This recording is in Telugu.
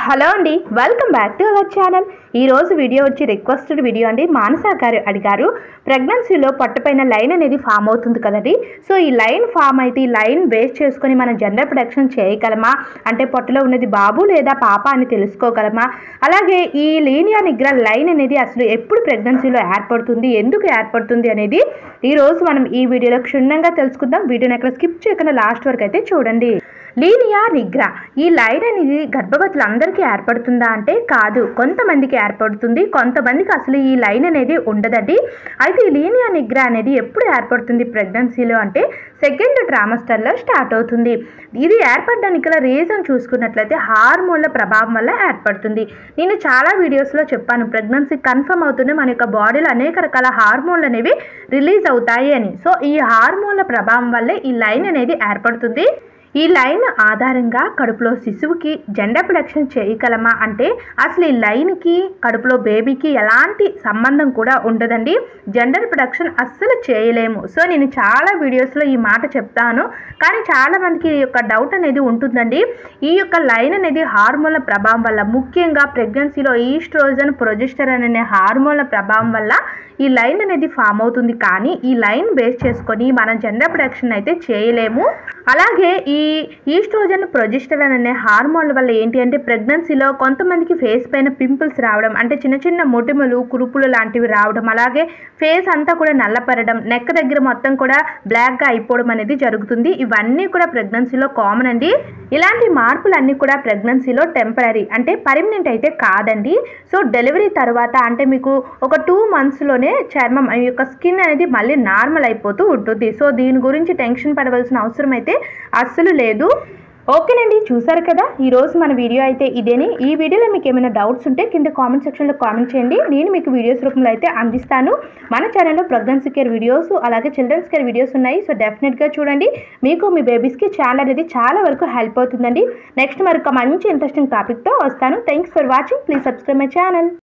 హలో అండి welcome back to our channel ఈ రోజు వీడియో వచ్చి రిక్వెస్టెడ్ వీడియో అండి మానస గారు అడిగారు ప్రెగ్నెన్సీలో పట్టుపైన లైన్ అనేది ఫామ్ అవుతుంది కదండి సో ఈ లైన్ ఫామ్ అయితే ఈ లైన్ బేస్ చేసుకొని మనం జెండర్ ప్రొడక్షన్ చేయగలమా అంటే పొట్టలో ఉన్నది బాబు లేదా పాప అని తెలుసుకోగలమా అలాగే ఈ లీనియా నిగ్ర లైన్ అనేది అసలు ఎప్పుడు ప్రెగ్నెన్సీలో ఏర్పడుతుంది ఎందుకు ఏర్పడుతుంది అనేది ఈ రోజు మనం ఈ వీడియోలో క్షుణ్ణంగా తెలుసుకుందాం వీడియోని ఎక్కడ స్కిప్ చేయకుండా లాస్ట్ వరకు అయితే చూడండి లీనియా నిగ్రా ఈ లైన్ అనేది గర్భవతులందరికీ ఏర్పడుతుందా అంటే కాదు కొంతమందికి ఏర్పడుతుంది కొంతమందికి అసలు ఈ లైన్ అనేది ఉండదండి అయితే ఈ లీనియా నిగ్రా అనేది ఎప్పుడు ఏర్పడుతుంది ప్రెగ్నెన్సీలో అంటే సెకండ్ ట్రామస్టర్లో స్టార్ట్ అవుతుంది ఇది ఏర్పడడానికి గల రీజన్ చూసుకున్నట్లయితే హార్మోన్ల ప్రభావం వల్ల ఏర్పడుతుంది నేను చాలా వీడియోస్లో చెప్పాను ప్రెగ్నెన్సీ కన్ఫర్మ్ అవుతుంది మన యొక్క బాడీలో అనేక రకాల హార్మోన్లు అనేవి రిలీజ్ అవుతాయి అని సో ఈ హార్మోన్ల ప్రభావం వల్లే ఈ లైన్ అనేది ఏర్పడుతుంది ఈ లైన్ ఆధారంగా కడుపులో శిశువుకి జెండర్ ప్రొడక్షన్ చేయగలమా అంటే అసలు ఈ లైన్కి కడుపులో బేబీకి ఎలాంటి సంబంధం కూడా ఉండదండి జెండర్ ప్రొడక్షన్ అస్సలు చేయలేము సో నేను చాలా వీడియోస్లో ఈ మాట చెప్తాను కానీ చాలా మందికి ఈ యొక్క డౌట్ అనేది ఉంటుందండి ఈ యొక్క లైన్ అనేది హార్మోన్ల ప్రభావం వల్ల ముఖ్యంగా ప్రెగ్నెన్సీలో ఈస్ట్రోజన్ ప్రొజెస్టరన్ అనే హార్మోన్ల ప్రభావం వల్ల ఈ లైన్ అనేది ఫామ్ అవుతుంది కానీ ఈ లైన్ బేస్ చేసుకొని మనం జెండర్ ప్రొడక్షన్ అయితే చేయలేము అలాగే ఈ ఈస్ట్రోజన్ ప్రొజెస్టరన్ అనే హార్మోన్ల వల్ల ఏంటి అంటే ప్రెగ్నెన్సీలో కొంతమందికి ఫేస్ పైన పింపుల్స్ రావడం అంటే చిన్న చిన్న మొటిమలు కురుపులు లాంటివి రావడం అలాగే ఫేస్ అంతా కూడా నల్లపడడం నెక్ దగ్గర మొత్తం కూడా బ్లాక్గా అయిపోవడం అనేది జరుగుతుంది ఇవన్నీ కూడా ప్రెగ్నెన్సీలో కామన్ అండి ఇలాంటి మార్పులన్నీ కూడా ప్రెగ్నెన్సీలో టెంపరీ అంటే పర్మనెంట్ అయితే కాదండి సో డెలివరీ తర్వాత అంటే మీకు ఒక టూ మంత్స్లోనే చర్మం ఈ యొక్క స్కిన్ అనేది మళ్ళీ నార్మల్ అయిపోతూ ఉంటుంది సో దీని గురించి టెన్షన్ పడవలసిన అవసరం అయితే అస్సలు లేదు ఓకేనండి చూసారు కదా ఈరోజు మన వీడియో అయితే ఇదేని ఈ వీడియోలో మీకు ఏమైనా డౌట్స్ ఉంటే కింద కామెంట్ సెక్షన్లో కామెంట్ చేయండి నేను మీకు వీడియోస్ రూపంలో అయితే అందిస్తాను మన ఛానల్లో ప్రెగ్నెన్సీ కేర్ వీడియోస్ అలాగే చిల్డ్రన్స్ కేర్ వీడియోస్ ఉన్నాయి సో డెఫినెట్గా చూడండి మీకు మీ బేబీస్కి ఛానల్ అనేది చాలా వరకు హెల్ప్ అవుతుందండి నెక్స్ట్ మరొక మంచి ఇంట్రెస్టింగ్ టాపిక్తో వస్తాను thanks for watching please subscribe my channel